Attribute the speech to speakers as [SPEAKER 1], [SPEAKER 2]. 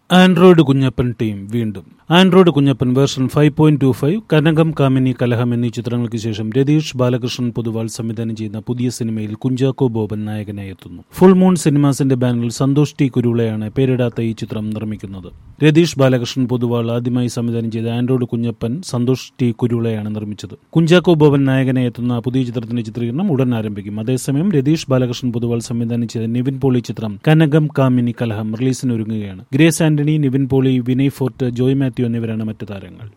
[SPEAKER 1] Android Kunjappan team വീണ്ടും Android Kunjappan version five point two five Kanakam Kamini Kalaham എന്നീ ചിത്രങ്ങൾക്ക് ശേഷം രതീഷ് ബാലകൃഷ്ണൻ പൊതുവാൾ സംവിധാനം ചെയ്യുന്ന പുതിയ സിനിമയിൽ കുഞ്ചാക്കോ ബോബൻ നായകനായി എത്തുന്നു ഫുൾ മൂൺ സിനിമാസിന്റെ ബാനറിൽ സന്തോഷ് ടി കുരുളയാണ് പേരിടാത്ത ഈ ചിത്രം നിർമ്മിക്കുന്നത് രതീഷ് ബാലകൃഷ്ണൻ പൊതുവാൾ ആദ്യമായി സംവിധാനം ചെയ്ത ആൻഡ്രോയിഡ് കുഞ്ഞപ്പൻ സന്തോഷ് ടി കുരുളയാണ് നിർമ്മിച്ചത് കുഞ്ചാക്കോ ബോബൻ നായകനായി എത്തുന്ന പുതിയ ചിത്രത്തിന്റെ ചിത്രീകരണം ഉടൻ ആരംഭിക്കും അതേസമയം രതീഷ് ബാലകൃഷ്ണൻ പൊതുവാൾ സംവിധാനം ചെയ്ത നിവിൻ പോളി ചിത്രം കനകം കാമിനി കലഹം റിലീസിന് ഒരുങ്ങുകയാണ് Grace Antony Nivin Pauly Vinay Fort Joy Mathew എന്നിവരാണ് മറ്റു താരങ്ങൾ